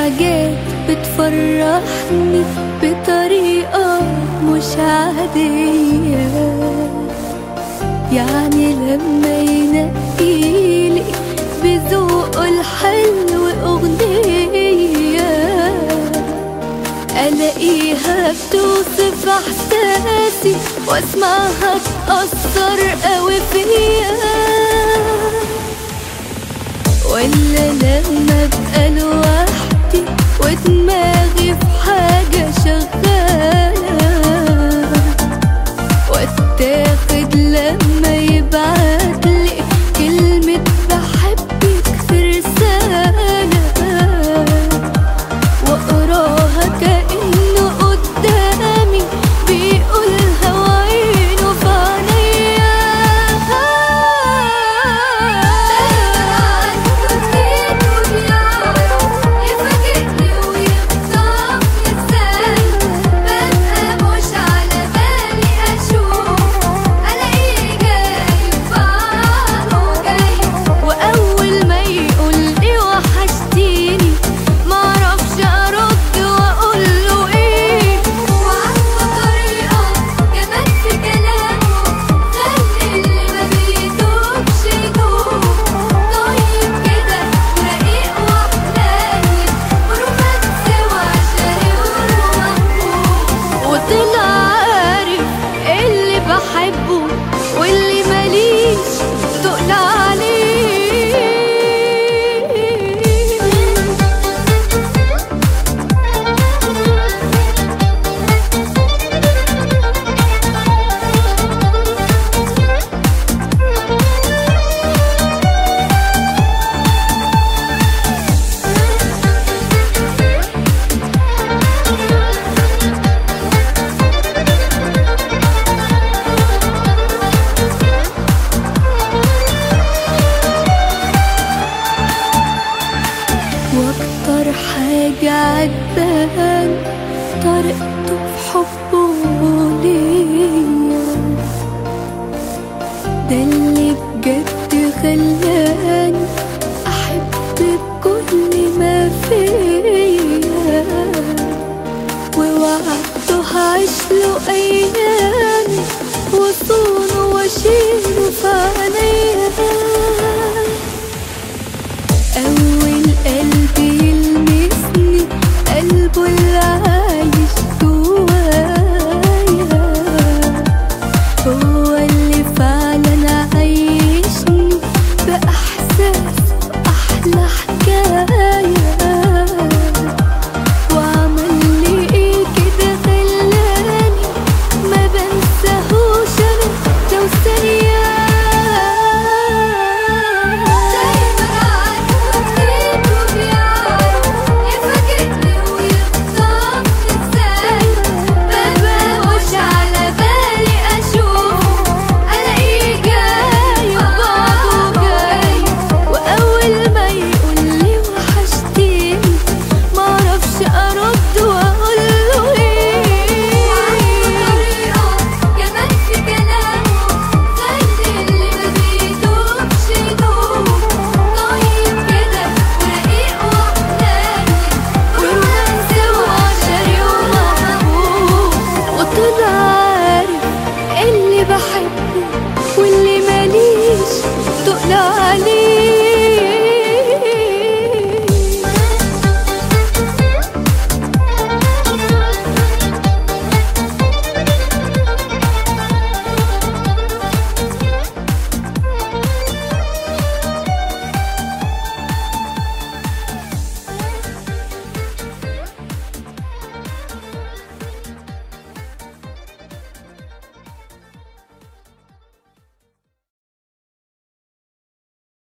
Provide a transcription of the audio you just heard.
حاجات بتفرحني بطريقة مش عادية يعني لما ينقيلي بذوقه الحلو أغنية ألاقيها بتوصف إحساسي وأسمعها تأثر قوي فيا ولا لما ابقى لوحدي ودماغي في حاجة شغالة واتاخد لما يبعتلي كلمة بحبك في رسالة واقراها كأنه قدامي بيقولها وعينه في عينيا يفاجئني ويخطفني ازاي ببقى مش على بالي اشوف الاقيه جاي فعله جاي واول ما يقولي وحشتيني معرفش ارد واقول له ايه وعنده طريقه جمال في كلامه خلي اللي ما بيدوبش يدوب طيب كده ورقيق وحنين ورومانسي وعشري ومحبوب وطلع عارف اللي بحبه واللي ماليش تقل واكتر حاجة عجبان طريقته في حبه ليا ده اللي بجد خلاني احب بكل ما فيا ووعدته هعيشله ايامي وصونه واشيله في عينيا أول قلب يلمسني قلبه اللي